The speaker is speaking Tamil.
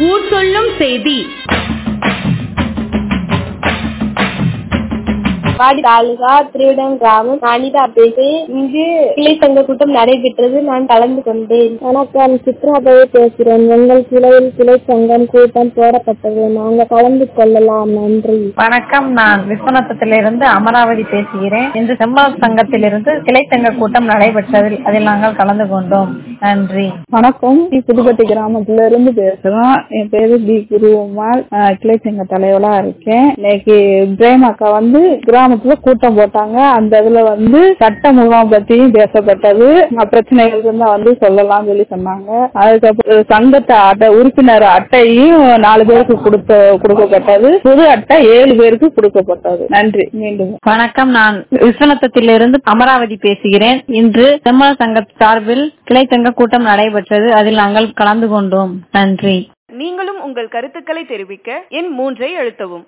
ஊர் சொல்லும் செய்தி வாடி தாலுகா திருவிடம் கிராமம் அனிதா பேசுகிறேன் இங்கு கிளை சங்க கூட்டம் நடைபெற்றது நான் கலந்து கொண்டேன் வணக்கம் சித்ராபதி பேசுகிறேன் எங்கள் கிளையில் கிளை சங்கம் கூட்டம் போடப்பட்டது நாங்கள் கலந்து கொள்ளலாம் நன்றி வணக்கம் நான் விஸ்வநாதத்திலிருந்து அமராவதி பேசுகிறேன் இன்று செம்மல் சங்கத்திலிருந்து கிளை சங்க கூட்டம் நடைபெற்றது அதில் நாங்கள் கலந்து கொண்டோம் நன்றி வணக்கம் புதுப்பட்டி கிராமத்துல இருந்து பேசுறோம் என் பேரு பி குருவம்மாள் அஹ், கிளை சங்க தலைவலா இருக்கேன் இன்னைக்கு பிரேம் அக்கா வந்து கிராமத்துல கூட்டம் போட்டாங்க அந்த இதுல வந்து சட்ட முகாம் பத்தியும் பேசப்பட்டது அஹ், பிரச்சனைகள் இருந்தா வந்து சொல்லலாம் சொல்லி சொன்னாங்க அதுக்கப்புறம் சங்கத்தை அட்டை உறுப்பினர் அட்டையும் நாலு பேருக்கு கொடுத்த கொடுக்கப்பட்டது புது அட்டை ஏழு பேருக்கு கொடுக்கப்பட்டது நன்றி மீண்டும் வணக்கம் நான் விஸ்வநாதத்திலிருந்து அமராவதி பேசுகிறேன் இன்று செம்மல் சங்க சார்பில் கிளை சங்க கூட்டம் நடைபெற்றது அதில் நாங்கள் கலந்து கொண்டோம் நன்றி நீங்களும் உங்கள் கருத்துக்களை தெரிவிக்க எண் மூன்றை அழுத்தவும்